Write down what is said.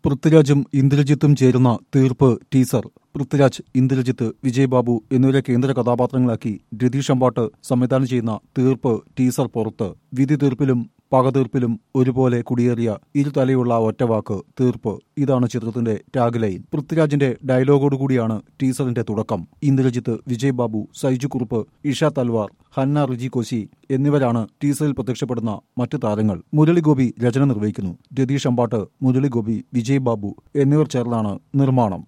പൃഥ്വിരാജും ഇന്ദ്രജിത്തും ചേരുന്ന തീർപ്പ് ടീസർ പൃഥ്വിരാജ് ഇന്ദ്രജിത്ത് വിജയ് ബാബു എന്നിവരെ കേന്ദ്ര കഥാപാത്രങ്ങളാക്കി രതീഷ് അമ്പാട്ട് സംവിധാനം ചെയ്യുന്ന തീർപ്പ് ടീസർ പുറത്ത് വിധി തീർപ്പിലും പകതീർപ്പിലും ഒരുപോലെ കുടിയേറിയ ഇരുതലയുള്ള ഒറ്റവാക്ക് തീർപ്പ് ഇതാണ് ചിത്രത്തിന്റെ ടാഗ് ലൈൻ പൃഥ്വിരാജിന്റെ ഡയലോഗോടുകൂടിയാണ് ടീസറിന്റെ തുടക്കം ഇന്ദ്രജിത്ത് വിജയ് ബാബു സൈജു കുറുപ്പ് ഇഷ തൽവാർ ഹന്ന റിജി കോശി എന്നിവരാണ് ടീസറിൽ പ്രത്യക്ഷപ്പെടുന്ന മറ്റ് താരങ്ങൾ മുരളി ഗോപി രചന നിർവഹിക്കുന്നു രതീഷ് അമ്പാട്ട് മുരളി ഗോപി വിജയ് ബാബു എന്നിവർ ചേർന്നാണ് നിർമ്മാണം